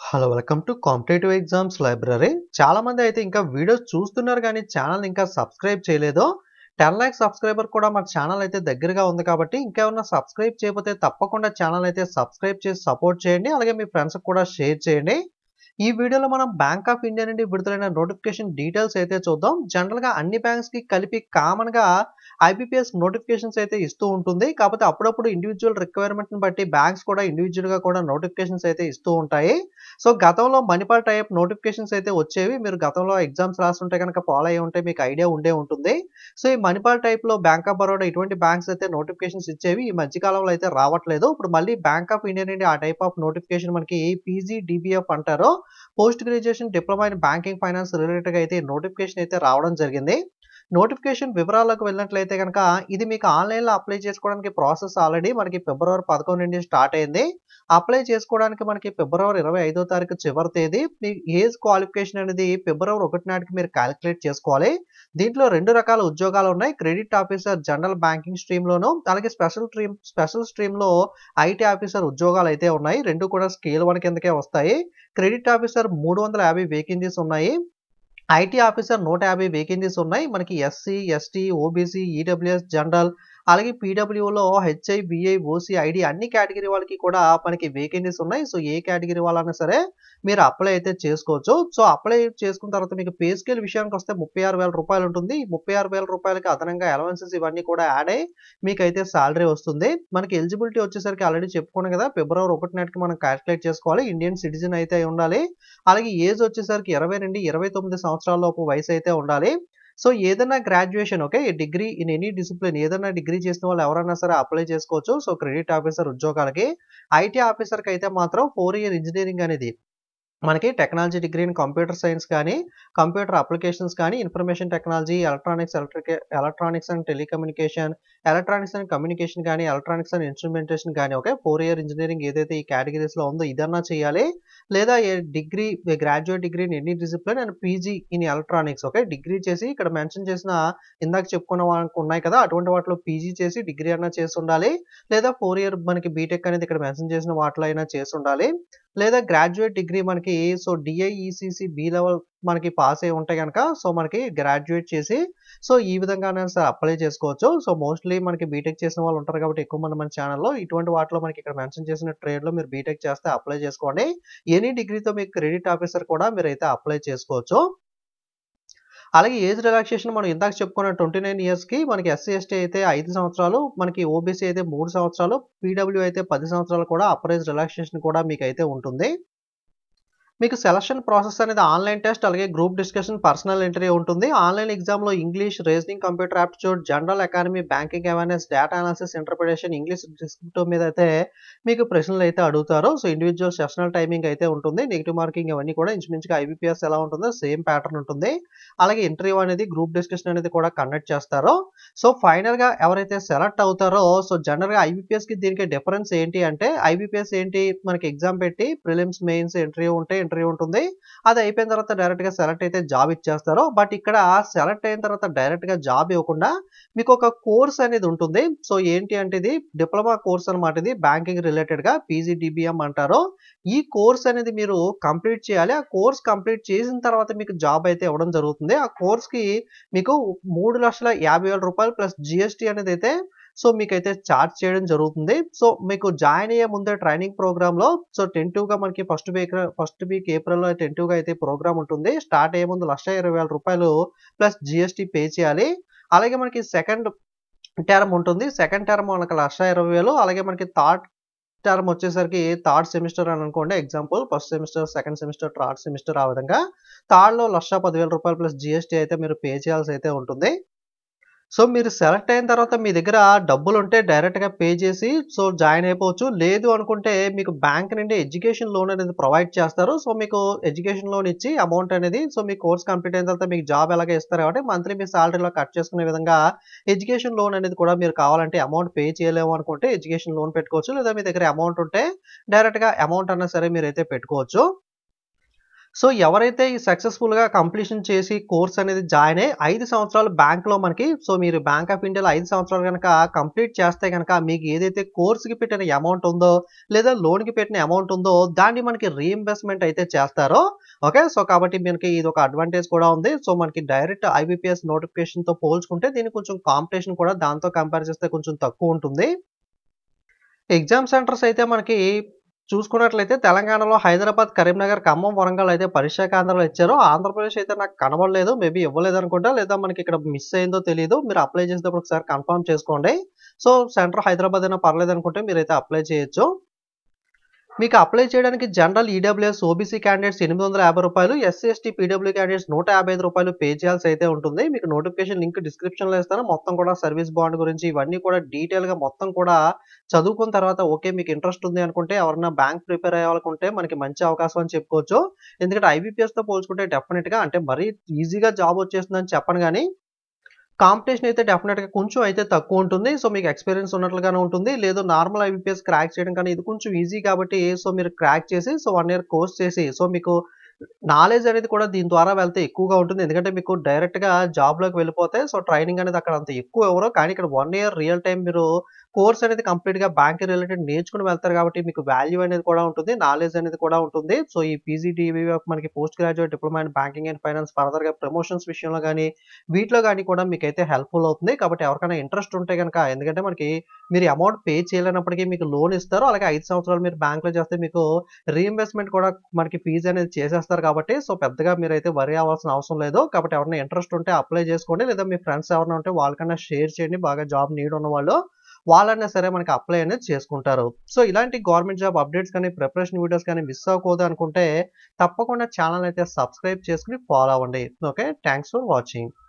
Hello welcome to competitive exams library చాలా మంది అయితే ఇంకా వీడియోస్ చూస్తున్నారు కానీ ఛానల్ ఇంకా సబ్స్క్రైబ్ చేయలేదు టెన్ ల్యాక్ సబ్స్క్రైబర్ కూడా మన ఛానల్ అయితే దగ్గరగా ఉంది కాబట్టి ఇంకేమన్నా సబ్స్క్రైబ్ చేయకపోతే తప్పకుండా ఛానల్ అయితే సబ్స్క్రైబ్ చేసి సపోర్ట్ చేయండి అలాగే మీ ఫ్రెండ్స్కి కూడా షేర్ చేయండి ఈ వీడియోలో మనం బ్యాంక్ ఆఫ్ ఇండియా నుండి విడుదలైన నోటిఫికేషన్ డీటెయిల్స్ అయితే చూద్దాం జనరల్గా అన్ని బ్యాంక్స్ కి కలిపి కామన్గా ఐబీపీఎస్ నోటిఫికేషన్స్ అయితే ఇస్తూ ఉంటుంది కాకపోతే అప్పుడప్పుడు ఇండివిజువల్ రిక్వైర్మెంట్ ని బట్టి బ్యాంక్స్ కూడా ఇండివిజువల్ గా కూడా నోటిఫికేషన్స్ అయితే ఇస్తూ ఉంటాయి సో గతంలో మణిపాల్ టైప్ నోటిఫికేషన్స్ అయితే వచ్చేవి మీరు గతంలో ఎగ్జామ్స్ రాస్తుంటే కనుక ఫాలో అయ్యి ఉంటే మీకు ఐడియా ఉండే ఉంటుంది సో ఈ మణిపాల్ టైప్ లో బ్యాంక్ ఆఫ్ బరోడా ఇటువంటి బ్యాంక్స్ అయితే నోటిఫికేషన్స్ ఇచ్చేవి ఈ మధ్య కాలంలో అయితే రావట్లేదు ఇప్పుడు మళ్ళీ బ్యాంక్ ఆఫ్ ఇండియా నుండి ఆ టైప్ ఆఫ్ నోటిఫికేషన్ మనకి పీజీ డిబిఎఫ్ అంటారు post graduation diploma in banking finance related గా అయితే నోటిఫికేషన్ అయితే రావడం జరిగింది నోటిఫికేషన్ వివరాలకు వెళ్ళినట్లయితే కనుక ఇది మీకు ఆన్లైన్లో అప్లై చేసుకోవడానికి ప్రాసెస్ ఆల్రెడీ మనకి ఫిబ్రవరి పదకొండు నుండి స్టార్ట్ అయింది అప్లై చేసుకోవడానికి మనకి ఫిబ్రవరి ఇరవై ఐదో తారీఖు చివరి తేదీ మీ ఏజ్ క్వాలిఫికేషన్ అనేది ఫిబ్రవరి ఒకటి నాటికి మీరు క్యాలిక్యులేట్ చేసుకోవాలి దీంట్లో రెండు రకాల ఉద్యోగాలు ఉన్నాయి credit officer general banking stream లోను అలాగే స్పెషల్ స్ట్రీమ్ స్పెషల్ స్ట్రీమ్ లో ఐటీ ఆఫీసర్ ఉద్యోగాలు అయితే ఉన్నాయి రెండు కూడా స్కేల్ వన్ కిందకే వస్తాయి క్రెడిట్ ఆఫీసర్ మూడు వందల యాభై వేకెన్సీస్ ఉన్నాయి ఐటీ ఆఫీసర్ నూట యాభై వేకెన్సీస్ ఉన్నాయి మనకి SC ST OBC EWS general అలాగే పీడబ్ల్యూలో హెచ్ఐ బిఐ ఓసీ ఐడి అన్ని కేటగిరీ వాళ్ళకి కూడా మనకి వేకెన్సీస్ ఉన్నాయి సో ఏ కేటగిరీ వాళ్ళైనా సరే మీరు అప్లై అయితే చేసుకోవచ్చు సో అప్లై చేసుకున్న తర్వాత మీకు పే స్కేల్ విషయానికి వస్తే ముప్పై ఆరు వేల రూపాయలు ఉంటుంది ఈ ముప్పై ఆరు వేల రూపాయలకి అదనంగా అలవెన్సెస్ ఇవన్నీ కూడా యాడ్ అయ్యి మీకు అయితే సాలరీ వస్తుంది మనకి ఎలిజిబిలిటీ వచ్చేసరికి ఆల్రెడీ చెప్పుకున్నాం కదా ఫిబ్రవరి ఒకటి నాటికి మనం క్యాల్కులేట్ చేసుకోవాలి ఇండియన్ సిటిజన్ అయితే ఉండాలి అలాగే ఏజ్ వచ్చేసరికి ఇరవై నుండి ఇరవై తొమ్మిది సంవత్సరాల లోపు వయసు అయితే ఉండాలి సో ఏదైనా graduation okay degree in any discipline ఏదైనా డిగ్రీ చేసిన వాళ్ళు ఎవరైనా సరే అప్లై చేసుకోవచ్చు సో క్రెడిట్ ఆఫీసర్ ఉద్యోగాలకి ఐటీ ఆఫీసర్కి అయితే మాత్రం ఫోర్ ఇయర్ ఇంజనీరింగ్ అనేది మనకి technology degree in computer science కానీ కంప్యూటర్ అప్లికేషన్స్ కానీ information technology electronics electric electronics and telecommunication electronics and communication కానీ ఎలక్ట్రానిక్స్ అండ్ ఇన్స్ట్రుమెంటేషన్ కానీ ఓకే ఫోర్ ఇయర్ ఇంజనీరింగ్ ఏదైతే ఈ కేటగిరీస్లో ఉందో ఇదన్నా చేయాలి లేదా degree graduate degree in any discipline and PG in electronics okay degree చేసి ఇక్కడ మెన్షన్ చేసిన ఇందాక చెప్పుకున్న వాళ్ళకి ఉన్నాయి కదా అటువంటి వాటిలో పీజీ చేసి డిగ్రీ అన్నా చేసి ఉండాలి లేదా ఫోర్ ఇయర్ మనకి బీటెక్ అనేది ఇక్కడ మెన్షన్ చేసిన వాటిలో అయినా చేసి ఉండాలి లేదా గ్రాడ్యుయేట్ డిగ్రీ మనకి సో డిఐఈసిసి బి లెవెల్ మనకి పాస్ అయి ఉంటే కనుక సో మనకి గ్రాడ్యుయేట్ చేసి సో ఈ విధంగానే సార్ అప్లై చేసుకోవచ్చు సో మోస్ట్లీ మనకి బీటెక్ చేసిన వాళ్ళు ఉంటారు కాబట్టి ఎక్కువ మంది మన ఛానల్లో ఇటువంటి వాటిలో మనకి ఇక్కడ మెన్షన్ చేసిన ట్రేడ్లో మీరు బీటెక్ చేస్తే అప్లై చేసుకోండి ఎనీ డిగ్రీతో మీకు క్రెడిట్ ఆఫీసర్ కూడా మీరు అయితే అప్లై చేసుకోవచ్చు అలాగే ఏజ్ రిలాక్సేషన్ మనం ఇందాక చెప్పుకున్న ట్వంటీ నైన్ ఇయర్స్కి మనకి ఎస్సీ ఎస్టీ అయితే ఐదు సంవత్సరాలు మనకి ఓబీసీ అయితే మూడు సంవత్సరాలు పీడబ్ల్యూ అయితే పది సంవత్సరాలు కూడా అప్పర్ ఏజ్ రిలాక్సేషన్ కూడా మీకు అయితే ఉంటుంది మీకు సెలక్షన్ ప్రాసెస్ అనేది ఆన్లైన్ టెస్ట్ అలాగే గ్రూప్ డిస్కషన్ పర్సనల్ ఇంటర్వ్యూ ఉంటుంది ఆన్లైన్ ఎగ్జామ్లో English reasoning computer aptitude general economy banking awareness data analysis interpretation English descriptive మీద అయితే మీకు ప్రశ్నలు అయితే అడుగుతారు సో ఇండివిజువల్ సెషనల్ టైమింగ్ అయితే ఉంటుంది నెగిటివ్ మార్కింగ్ అవన్నీ కూడా ఇంచుమించుగా ఐబీపీఎస్ ఎలా ఉంటుందో సేమ్ ప్యాటర్న్ ఉంటుంది అలాగే ఇంటర్వ్యూ అనేది గ్రూప్ డిస్కషన్ అనేది కూడా కండక్ట్ చేస్తారు సో ఫైనల్గా ఎవరైతే సెలెక్ట్ అవుతారో సో జనరల్గా ఐబీపీఎస్కి దీనికి డిఫరెన్స్ ఏంటి అంటే ఐబీపీఎస్ ఏంటి మనకి ఎగ్జామ్ పెట్టి ప్రిలిమ్స్ మెయిన్స్ ఇంటర్వ్యూ ఉంటే ఇంటర్వ్యూ ఉంటుంది అది అయిపోయిన తర్వాత డైరెక్ట్ గా సెలెక్ట్ అయితే జాబ్ ఇచ్చేస్తారు బట్ ఇక్కడ సెలెక్ట్ అయిన తర్వాత డైరెక్ట్ గా జాబ్ ఇవ్వకుండా మీకు ఒక కోర్స్ అనేది ఉంటుంది సో ఏంటి అంటే ఇది డిప్లొమా కోర్స్ అనమాట ఇది బ్యాంకింగ్ రిలేటెడ్ గా పీజీడిబిఎం అంటారు ఈ కోర్స్ అనేది మీరు కంప్లీట్ చేయాలి ఆ కోర్స్ కంప్లీట్ చేసిన తర్వాత మీకు జాబ్ అయితే ఇవ్వడం జరుగుతుంది ఆ కోర్స్ కి మీకు మూడు లక్షల యాభై వేల రూపాయలు ప్లస్ జిఎస్టీ అనేది అయితే సో మీకైతే చార్జ్ చేయడం జరుగుతుంది సో మీకు జాయిన్ అయ్యే ముందే ట్రైనింగ్ ప్రోగ్రామ్ లో సో టెంటివ్ గా మనకి first week first week April లో టెంటివ్ గా అయితే ప్రోగ్రామ్ ఉంటుంది స్టార్ట్ అయ్యే ముందు లక్ష ఇరవై వేల రూపాయలు ప్లస్ జిఎస్టీ పే చేయాలి అలాగే మనకి సెకండ్ టర్మ్ ఉంటుంది సెకండ్ టర్మ్ మనకి లక్ష ఇరవై వేలు అలాగే మనకి థర్డ్ టర్మ్ వచ్చేసరికి థర్డ్ సెమిస్టర్ అని అనుకోండి example first semester second semester third semester ఆ విధంగా థర్డ్ లో లక్ష పదివేల రూపాయలు ప్లస్ జిఎస్టీ అయితే మీరు పే చేయాల్సి అయితే ఉంటుంది సో మీరు సెలెక్ట్ అయిన తర్వాత మీ దగ్గర డబ్బులు ఉంటే డైరెక్ట్గా పే చేసి సో జాయిన్ అయిపోవచ్చు లేదు అనుకుంటే మీకు బ్యాంక్ నుండి ఎడ్యుకేషన్ లోన్ అనేది ప్రొవైడ్ చేస్తారు సో మీకు ఎడ్యుకేషన్ లోన్ ఇచ్చి అమౌంట్ అనేది సో మీ కోర్స్ కంప్లీట్ అయిన తర్వాత మీకు జాబ్ ఎలాగ ఇస్తారు కాబట్టి మంత్లీ మీ సాలరీలో కట్ చేసుకునే విధంగా ఎడ్యుకేషన్ లోన్ అనేది కూడా మీరు కావాలంటే అమౌంట్ పే చేయలేము అనుకుంటే ఎడ్యుకేషన్ లోన్ పెట్టుకోవచ్చు లేదా మీ దగ్గర అమౌంట్ ఉంటే డైరెక్ట్గా అమౌంట్ అన్నా సరే మీరు అయితే పెట్టుకోవచ్చు సో ఎవరైతే ఈ సక్సెస్ఫుల్‌గా కంప్లీషన్ చేసి కోర్స్ అనేది జాయిన్ అయ్యి 5 సంవత్సరాలు బ్యాంక్‌లో మనకి సో మీరు బ్యాంక్ ఆఫ్ ఇండియాలో 5 సంవత్సరాలు గనక కంప్లీట్ చేస్తే గనక మీకు ఏదైతే కోర్స్‌కి పెట్టిన అమౌంట్ ఉందో లేదా లోన్‌కి పెట్టిన అమౌంట్ ఉందో దాన్ని మనకి రీయింబర్స్‌మెంట్ అయితే చేస్తారో ఓకే. సో కాబట్టి మనకి ఇదొక అడ్వాంటేజ్ కూడా ఉంది. సో మనకి డైరెక్ట్ ఐబీపీఎస్ నోటిఫికేషన్‌తో పోల్చుకుంటే దీనికి కొంచెం కాంపిటీషన్ కూడా దాంతో కంపేర్ చేస్తే కొంచెం తక్కువ ఉంటుంది. ఎగ్జామ్ సెంటర్స్ అయితే మనకి చూసుకున్నట్లయితే తెలంగాణలో హైదరాబాద్, కరీంనగర్, ఖమ్మం, వరంగల్ అయితే పరీక్షా కేంద్రాలు ఇచ్చారు. ఆంధ్రప్రదేశ్ అయితే నాకు కనబడలేదు. మేబీ ఇవ్వలేదనుకుంటా. లేదా మనకి ఇక్కడ మిస్ అయిందో తెలీదు. మీరు అప్లై చేసేటప్పుడు ఒకసారి కన్ఫర్మ్ చేసుకోండి. సో సెంటర్ హైదరాబాద్ అయినా పర్లేదనుకుంటే మీరైతే అప్లై చేయొచ్చు. మీకు అప్లై చేయడానికి జనరల్, ఈడబ్ల్యూఎస్, ఓబీసీ క్యాండిడేట్స్ రూ. 850 ఎస్సీ, ఎస్టీ, పీడబ్ల్యూ క్యాండిడేట్స్ రూ. 155 పే చేయాల్సి అయితే ఉంటుంది. మీకు నోటిఫికేషన్ లింక్ డిస్క్రిప్షన్‌లో ఇస్తాను. మొత్తం కూడా సర్వీస్ బాండ్ గురించి ఇవన్నీ కూడా డీటెయిల్‌గా మొత్తం కూడా చదువుకున్న తర్వాత ఓకే మీకు ఇంట్రెస్ట్ ఉంది అనుకుంటే ఎవరైనా బ్యాంక్ ప్రిపేర్ అయ్యేవాళ్ళకుంటే మనకి మంచి అవకాశం అని చెప్పుకోవచ్చు. ఎందుకంటే ఐబీపీఎస్‌తో పోల్చుకుంటే డెఫినిట్‌గా అంటే మరీ ఈజీగా జాబ్ వచ్చేస్తుందని చెప్పను గానీ కాంపిటీషన్ అయితే డెఫినిట్‌గా కొంచెం అయితే తక్కువ ఉంటుంది. సో మీకు ఎక్స్‌పీరియన్స్ ఉన్నట్లుగానే ఉంటుంది. లేదు నార్మల్ ఐబీపీఎస్ క్రాక్ చేయడం కన్నా ఇది కొంచెం ఈజీ కాబట్టి సో మీరు క్రాక్ చేసి సో 1 ఇయర్ కోర్స్ చేసి సో మీకు నాలెడ్జ్ అనేది కూడా దీని ద్వారా వెళ్తే ఎక్కువగా ఉంటుంది. ఎందుకంటే మీకు డైరెక్ట్‌గా జాబ్‌లోకి వెళ్ళిపోతే సో ట్రైనింగ్ అనేది అక్కడ అంత ఎక్కువ ఇవ్వరు. కానీ ఇక్కడ 1 ఇయర్ రియల్ టైమ్ మీరు కోర్స్ అనేది కంప్లీట్‌గా బ్యాంక్ రిలేటెడ్ నేర్చుకొని వెళ్తారు కాబట్టి మీకు వాల్యూ అనేది కూడా ఉంటుంది. నాలెడ్జ్ అనేది కూడా ఉంటుంది. సో ఈ పీజీడీవీఎఫ్ మనకి post graduate diploma in banking and finance ఫర్దర్‌గా ప్రమోషన్స్ విషయంలో గానీ, వీటిలో గానీ కూడా మీకైతే హెల్ప్‌ఫుల్ అవుతుంది. కాబట్టి ఎవరికైనా ఇంట్రెస్ట్ ఉంటే గనక ఎందుకంటే మనకి మీరు అమౌంట్ పే చేయలేనప్పటికీ మీకు లోన్ ఇస్తారు. అలాగే 5 సంవత్సరాలు మీరు బ్యాంక్‌లో చేస్తే మీకు రీయింబర్స్‌మెంట్ కూడా మనకి ఫీజ్ అనేది చేసేస్తారు కాబట్టి సో పెద్దగా మీరైతే వర్రీ అవ్వాల్సిన అవసరం లేదు. కాబట్టి ఎవరైనా ఇంట్రెస్ట్ ఉంటే అప్లై చేసుకోండి. లేదా మీ ఫ్రెండ్స్ ఎవరైనా ఉంటే వాళ్ళకన్నా షేర్ చేయండి. బాగా జాబ్ నీడ్ ఉన్నవాళ్ళు. వాళ్ళైనా సరే మనకి అప్లై అనేది చేసుకుంటారు. సో ఇలాంటి గవర్నమెంట్ జాబ్ అప్డేట్స్ కానీ, ప్రిపరేషన్ వీడియోస్ కానీ మిస్ అవ్వకూడదు అనుకుంటే తప్పకుండా ఛానెల్ అయితే సబ్స్క్రైబ్ చేసుకొని ఫాలో అవ్వండి. ఓకే. Thanks for watching.